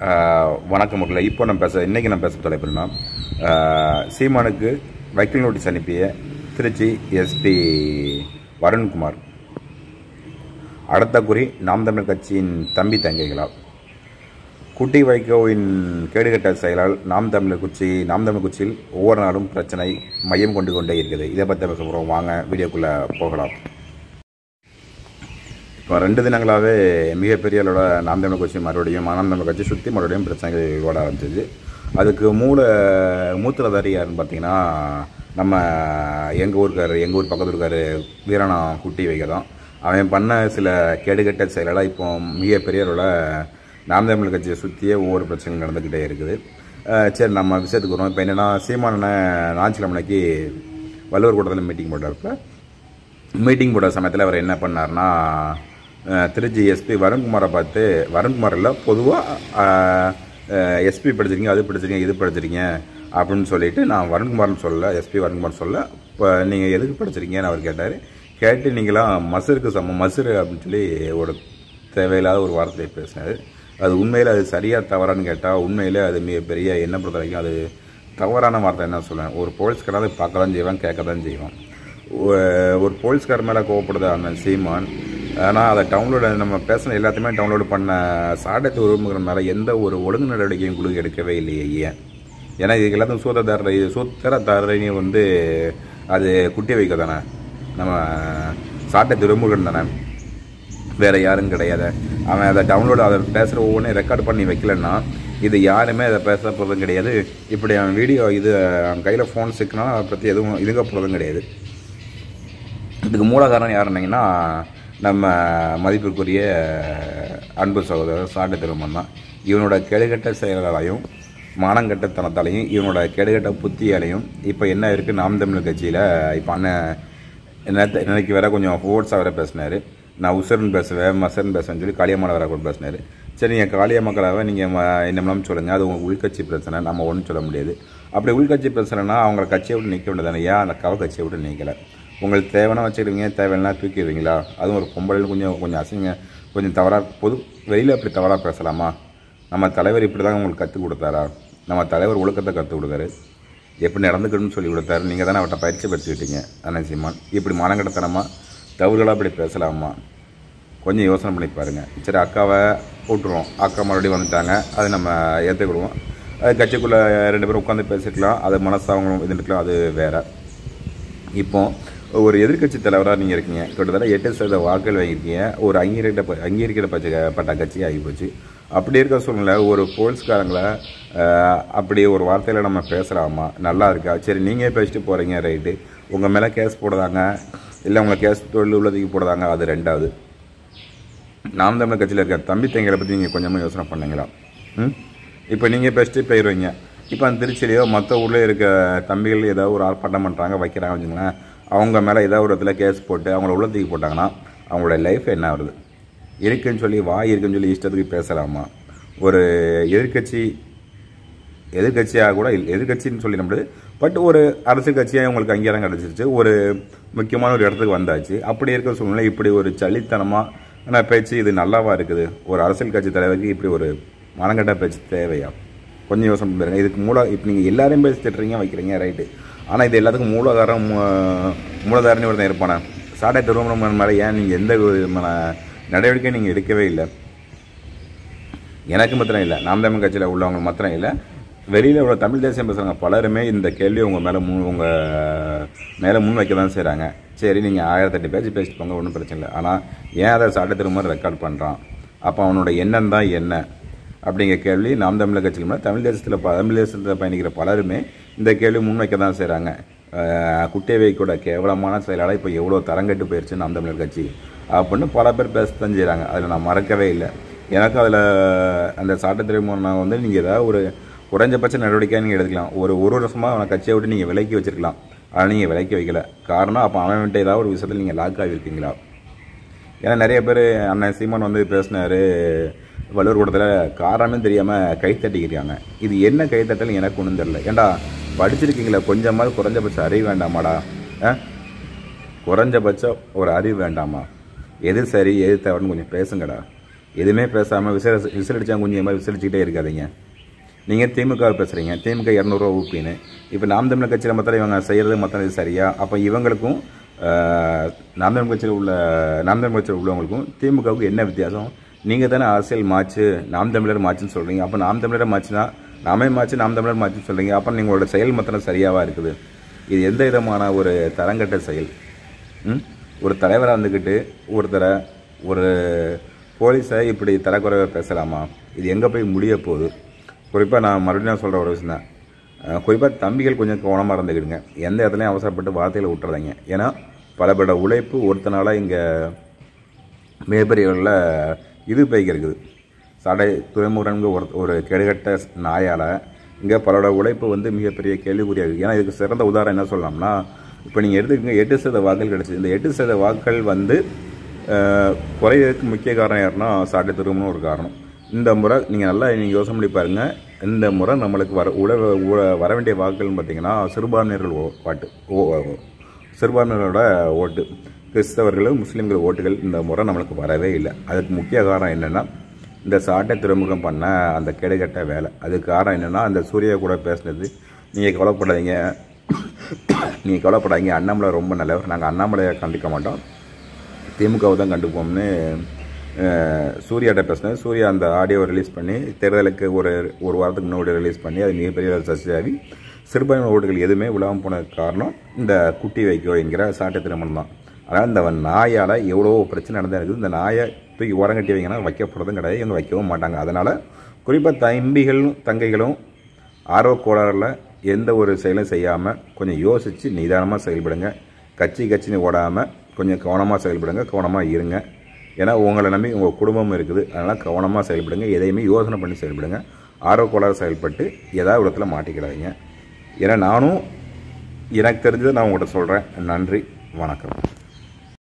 ஆஹ் வணக்கம் மக்களே இப்போ நம்ம பேச இன்றைக்கி நம்ம பேச தலைப்புனா சீமானுக்கு வக்கீல் நோட்டீஸ் அனுப்பிய திருச்சி எஸ்பி வருண்குமார் அடுத்த குறி நாம் தமிழர் கட்சியின் தம்பி தங்கைகளா குட்டி வைகோவின் கேடுகட்ட செயலால் நாம் தமிழர் கட்சி நாம் தமிழர் கட்சியில் ஒவ்வொரு நாளும் பிரச்சனை மையம் கொண்டு கொண்டே இருக்குது இதை பற்றி பேச போகிறோம் வாங்க வீடியோக்குள்ளே போகலாம் இப்போ ரெண்டு தினங்களாகவே மிகப்பெரிய அளவோட நாம் தமிழர் கட்சி மறுபடியும் நாம் தமிழர் கட்சி சுற்றி மறுபடியும் பிரச்சனைகள் ஓட ஆரம்பிச்சிச்சு அதுக்கு மூல மூத்திரதாரி யாருன்னு பார்த்தீங்கன்னா நம்ம எங்கள் ஊருக்கார் எங்கள் ஊர் பக்கத்து இருக்கார் வீரணா குட்டி வைக்கிறோம் அவன் பண்ண சில கேடுகட்ட செயலால் இப்போ மிகப்பெரிய அளவில் நாம் தமிழர் கட்சியை சுற்றியே ஒவ்வொரு பிரச்சனையும் நடந்துக்கிட்டே இருக்குது அஹ் சரி நம்ம விஷயத்துக்கு வரோம் இப்போ என்னென்னா சீமான ஞாயிற்றுக்கிழமைக்கு வள்ளுவர் கூட்டத்தில் மீட்டிங் போட்டப்ப மீட்டிங் போட்ட சமயத்தில் அவர் என்ன பண்ணார்னா அஹ், திருச்சி எஸ்பி வருண்குமாரை பார்த்து வருண்குமார் இல்லை பொதுவாக எஸ்பி படிச்சிருக்கீங்க அது படிச்சிருக்கீங்க இது படிச்சிருக்கீங்க அப்படின்னு சொல்லிட்டு நான் வருண்குமார்னு சொல்ல எஸ்பி வருண்குமார் சொல்ல இப்போ நீங்கள் எதுக்கு படிச்சிருக்கீங்கன்னு அவர் கேட்டார் கேட்டு நீங்களாம் மசுருக்கு சமம் மசுரு அப்படின்னு சொல்லி ஒரு தேவையில்லாத ஒரு வார்த்தையை பேசினார் அது உண்மையில் அது சரியாக தவறான்னு கேட்டால் உண்மையில் அது மிகப்பெரிய என்ன பொறுத்த வரைக்கும் அது தவறான வார்த்தை என்ன சொல்லுவேன் ஒரு போலீஸ்காரன் அதை பார்க்க தான் செய்வான் கேட்க தான் செய்வான் ஒ- ஒரு போலீஸ்கார் மேலே கோவப்படுது அந்த சீமான் ஆனால் அதை டவுன்லோடு நம்ம பேசின எல்லாத்தையுமே டவுன்லோடு பண்ண சாடத்து உரிமைகள் மேலே எந்த ஒரு ஒழுங்கு நடவடிக்கையும் குழு எடுக்கவே இல்லையே ஏன் ஏன்னா இதுக்கு எல்லாத்தையும் சூத்திரதாரரை சூத்திரதாரரையும் வந்து அது குட்டி வைக்க தானே நம்ம சாட்டை திருமுருகன் தானே வேற யாரும் கிடையாது அவன் அதை டவுன்லோட் அதை பேசுகிற ஒவ்வொன்றையும் ரெக்கார்ட் பண்ணி வைக்கலன்னா இது யாருமே அதை பேச போகிறதும் கிடையாது இப்படி அவன் வீடியோ இது அவன் கையில் ஃபோன் சிக்கினா அதை பற்றி எதுவும் இதுங்க போகிறதும் கிடையாது இதுக்கு மூல காரணம் யாருன்னீங்கன்னா நம்ம மதிப்பிற்குரிய அன்பு சகோதரர் சாட்டு திருமன் தான் இவனோட கெடுகட்ட செயலாலையும் மானங்கட்டத்தனத்தாலையும் இவனோட கெடுகட்ட புத்தியாலையும் இப்போ என்ன இருக்குது நாம் தமிழர் கட்சியில் இப்போ அண்ணன் நேற்று இன்னைக்கு வேற கொஞ்சம் ஃபோர்ஸாக வேற பேசினார் நான் உசரன் பேசுவேன் மசரன் பேசுவேன்னு சொல்லி காளியம்மாவை வேற கூட பேசினார் சரி நீங்கள் காளிய மக்களாக நீங்கள் என்னமெல்லாம் சொல்லுங்கள் அது உங்கள் உள்கட்சி பிரச்சனை நம்ம ஒன்றும் சொல்ல முடியாது அப்படி உள்கட்சி பிரச்சனைனா அவங்கள கட்சியை விட்டு நிற்க வேண்டியதானே ஏன் அந்த கவ கட்சியை விட்டு நிற்கலை உங்களுக்கு தேவைன்னா வச்சுக்கிடுவீங்க தேவைன்னா தூக்கிடுவீங்களா அதுவும் ஒரு பொம்பளையில் கொஞ்சம் கொஞ்சம் அசிங்க கொஞ்சம் தவறாக பொது வெளியில் அப்படி தவறாக பேசலாமா நம்ம தலைவர் இப்படி தான் உங்களுக்கு கற்றுக் கொடுத்தாரா நம்ம தலைவர் ஒழுக்கத்தை கற்றுக் கொடுத்தாரு எப்படி நடந்துக்கணும்னு சொல்லி கொடுத்தாரு நீங்கள் தானே அவர்கிட்ட பயிற்சி படுத்திக்கிட்டீங்க அண்ணன் சீமான் இப்படி மானங்கடத்தனமா தவறுகளாக இப்படி பேசலாமா கொஞ்சம் யோசனை பண்ணி பாருங்கள் சரி அக்காவை போட்டுருவோம் அக்கா மறுபடியும் வந்துட்டாங்க அதை நம்ம ஏற்றுக்கிடுவோம் அது கட்சிக்குள்ளே ரெண்டு பேரும் உட்காந்து பேசிக்கலாம் அது மனசாவங்களும் இதுக்கலாம் அது வேற இப்போ ஒரு எதிர்க்கட்சி தலைவராக நீங்கள் இருக்கீங்க கிட்டத்தட்ட எட்டு சதவீத வாக்குகள் வாங்கியிருக்கீங்க ஒரு அங்கீகரிக்கப்ப அங்கீகரிக்கப்பட்ட கட்சி ஆகிப்போச்சு அப்படி இருக்க சூழ்நிலை ஒரு போலீஸ்காரங்களை ஆஹ், அப்படி ஒரு வார்த்தையில் நம்ம பேசலாமா நல்லா இருக்கா சரி நீங்கள் பேசிட்டு போகிறீங்க ரைட்டு உங்கள் மேலே கேஸ் போடுதாங்க இல்லை உங்களை கேஸ் தொழில் உள்ளதுக்கு போடுதாங்க அது ரெண்டாவது நாம் தமிழர் கட்சியில் இருக்க தம்பி தங்கைகளை பற்றி நீங்கள் கொஞ்சமாக யோசனை பண்ணீங்களா ம் இப்போ நீங்கள் பேசிட்டு போயிடுவீங்க இப்போ அந்த திருச்சியிலையோ மற்ற ஊர்லேயே இருக்க தம்பிகள் ஏதாவது ஒரு ஆர்ப்பாட்டம் பண்ணுறாங்க வைக்கிறாங்க வச்சுங்களேன் அவங்க மேலே ஏதாவது ஒரு இடத்துல கேஸ் போட்டு அவங்கள உள்ள தூக்கி போட்டாங்கன்னா அவங்களோட லைஃப் என்ன ஆகுது இருக்குன்னு சொல்லி வாய் இருக்குன்னு சொல்லி இஷ்டத்துக்கு பேசலாமா ஒரு எதிர்க்கட்சி எதிர்கட்சியாக கூட இல்லை எதிர்கட்சின்னு சொல்லிட முடியாது பட் ஒரு அரசியல் கட்சியாக உங்களுக்கு அங்கீகாரம் கிடச்சிருச்சு ஒரு முக்கியமான ஒரு இடத்துக்கு வந்தாச்சு அப்படி இருக்கிற சூழ்நிலை இப்படி ஒரு சளித்தனமான பேச்சு இது நல்லாவா இருக்குது ஒரு அரசியல் கட்சி தலைவருக்கு இப்படி ஒரு மனங்கட்ட பேச்சு தேவையா கொஞ்சம் யோசனை பண்ணுங்க இதுக்கு மூல இப்போ நீங்கள் எல்லாரையும் பேசி திட்டுறீங்க வைக்கிறீங்க ரைட்டு ஆனால் இது எல்லாத்துக்கும் மூலகாரம் மூ- மூலதாரணி ஒருத்தன் இருப்பானே சாட்டை திருவண்ணாமலை மேலே ஏன் நீங்கள் எந்த விதமான நடவடிக்கையும் நீங்கள் எடுக்கவே இல்லை எனக்கு மாத்திரம் இல்லை நாம் தமிழ் கட்சியில் உள்ளவங்க மாத்திரம் இல்லை வெளியில் உள்ள தமிழ் தேசியம் பேசுகிறவங்க பலருமே இந்த கேள்வியை உங்கள் மேலே முன் உங்கள் மேலே முன் வைக்க தான் செய்கிறாங்க சரி நீங்கள் ஆயிரத்தெட்டு பேஜ் பேசிட்டு போங்க ஒன்றும் பிரச்சனை இல்லை ஆனால் ஏன் அதை சாட்டை திரும்ப ரெக்கார்ட் பண்ணுறான் அப்போ அவனோட எண்ணம் தான் என்ன அப்படிங்கிற கேள்வி நாம் தமிழர் கட்சியில் மேலே தமிழ் தேசத்தில் ப- தமிழ் தேசத்தில் பயணிக்கிற பலருமே இந்த கேள்வி முன்வைக்க தான் செய்கிறாங்க குட்டேவைக்கூட கேவலமான செயலால் இப்போ எவ்வளோ தரங்கட்டு போயிடுச்சு நாம் தமிழர் கட்சி அப்படின்னு பல பேர் பேசத்தான் செய்கிறாங்க அதில் நான் மறக்கவே இல்லை எனக்கு அதில் அந்த சாட்டத்திரைமுறை வந்து நீங்கள் ஏதாவது ஒரு குறைஞ்சபட்ச நடவடிக்கையாக நீங்கள் எடுக்கலாம் ஒரு ஒரு வருஷமாக அவனை கட்சியை விட்டு நீங்கள் விலக்கி வச்சிருக்கலாம் ஆனால் நீங்கள் விலக்கி வைக்கல காரணம் அப்போ அவன் வந்துட்டு ஏதாவது ஒரு விஷயத்தில் நீங்கள் லாக் ஆகியிருக்கீங்களா ஏன்னா நிறைய பேர் அண்ணன் சீமான் வந்து பேசினாரு வள்ளுவர் கூடத்தில் காரணமே தெரியாமல் கை தட்டிக்கிறாங்க இது என்ன கை தட்டல் எனக்கு ஒன்றும் தெரியல ஏன்டா படிச்சிருக்கீங்களா கொஞ்சமாவது குறைஞ்சபட்ச அறிவு வேண்டாமாடா ஆ குறைஞ்சபட்சம் ஒரு அறிவு வேண்டாமா எது சரி எது தவறுன்னு கொஞ்சம் பேசுங்கடா எதுவுமே பேசாமல் விசில விசிலடிச்சா குஞ்சு மாதிரி விசிலடிச்சுக்கிட்டே இருக்காதீங்க நீங்கள் திமுக பேசுகிறீங்க திமுக இரநூறுவா ஊப்பின்னு இப்போ நாம் தமிழர் கட்சியில் மற்ற இவங்க செய்கிறது மற்ற இது சரியா அப்போ இவங்களுக்கும் ஆஹ், நாம் தமிழ் கட்சியில் உள்ள நாம் தமிழ் கட்சியில் உள்ளவங்களுக்கும் திமுகவுக்கு என்ன வித்தியாசம் நீங்கள் தானே அரசியல் மாச்சு நாம் தமிழர் மாச்சுன்னு சொல்கிறீங்க அப்போ நாம் தமிழர் மாச்சுனா நாமே மாச்சு நாம் தமிழர் மாச்சுன்னு சொல்கிறீங்க அப்போ நீங்களோட செயல் மத்தனம் சரியாவா இருக்குது இது எந்த விதமான ஒரு தரங்கட்ட செயல் ம்? ஒரு தலைவராக இருந்துக்கிட்டு ஒருத்தரை ஒரு போலீஸை இப்படி தரக்குறைவாக பேசலாமா இது எங்கே போய் முடிய போகுது குறிப்பாக நான் மறுபடியும் சொல்கிற ஒரு விஷயம் தான் குறிப்பாக தம்பிகள் கொஞ்சம் கவனமாக இருந்துக்கிடுங்க எந்த இடத்துலையும் அவசரப்பட்டு வார்த்தையில் விட்டுறதைங்க ஏன்னா பல பேரோட உழைப்பு ஒருத்தனால இங்கே மிகப்பெரிய அளவில் இது பைக்கு இருக்குது சடை துறைமுகன்கு ஒரு ஒரு கெடுகட்ட நாயால் இங்கே பலரோட உழைப்பு வந்து மிகப்பெரிய கேள்விக்குறியாக இருக்குது ஏன்னா இதுக்கு சிறந்த உதாரணம் என்ன சொல்லலாம்னா இப்போ நீங்கள் எடுத்துக்கங்க எட்டு சதவீத வாக்குகள் கிடச்சிது இந்த எட்டு சதவீத வாக்குகள் வந்து அஹ், குறையறதுக்கு முக்கிய காரணம் யாருன்னா சாட்டை திருமணம் ஒரு காரணம் இந்த முறை நீங்கள் நல்லா நீங்கள் யோசனை பண்ணி பாருங்கள் இந்த முறை நம்மளுக்கு வர உட உட- வர வேண்டிய வாக்குகள்னு பார்த்தீங்கன்னா சிறுபான்மையினர்கள் ஓ- வாட்டு ஓ ஓ- சிறுபான்மையினரோட ஓட்டு கிறிஸ்தவர்கள் முஸ்லீம்கள் ஓட்டுகள் இந்த முறை நம்மளுக்கு வரவே இல்லை அதுக்கு முக்கிய காரணம் என்னென்னா இந்த சாட்டை துறைமுகம் பண்ண அந்த கெடுகட்ட வேலை அதுக்கு காரணம் என்னென்னா அந்த சூர்யா கூட பேசுனது நீங்கள் கவலைப்படாதீங்க நீங்கள் கவலைப்படாதீங்க அண்ணாமலை ரொம்ப நல்லவர் நாங்கள் அண்ணாமலையை கண்டிக்க மாட்டோம் திமுகவை தான் கண்டுப்போம்னு அஹ், சூர்யாட்ட பேசினேன் சூர்யா அந்த ஆடியோவை ரிலீஸ் பண்ணி தேர்தலுக்கு ஒரு ஒரு வாரத்துக்கு முன்னாடி ரிலீஸ் பண்ணி அது மிகப்பெரிய ஒரு சர்ச்சையாகி சிறுபான்மை ஓட்டுகள் எதுவுமே விழாமல் போனதுக்கு காரணம் இந்த குட்டி வைக்கோ என்கிற சாட்டை திருமணம் தான் அதனால் இந்த நாயால் எவ்வளோ பிரச்சனை நடந்தா இருக்குது இந்த நாயை தூக்கி ஓரங்கட்டி வைங்கன்னா வைக்கப்படுறதும் கிடையாது இவங்க வைக்கவும் மாட்டாங்க அதனால் குறிப்பாக தம்பிகளும் தங்கைகளும் ஆர்வ கோளாறில் எந்த ஒரு செயலும் செய்யாமல் கொஞ்சம் யோசித்து நிதானமாக செயல்படுங்க கட்சி கட்சின்னு ஓடாமல் கொஞ்சம் கவனமாக செயல்படுங்க கவனமாக இருங்க ஏன்னா உங்களை நம்பி உங்கள் குடும்பம் இருக்குது அதனால் கவனமாக செயல்படுங்க எதையுமே யோசனை பண்ணி செயல்படுங்க ஆர்வ கோளாறு செயல்பட்டு ஏதாவது இடத்துல மாட்டிக்கிடாதீங்க ஏன்னா நானும் எனக்கு தெரிஞ்சதை நான் உங்கள்கிட்ட சொல்கிறேன் நன்றி வணக்கம்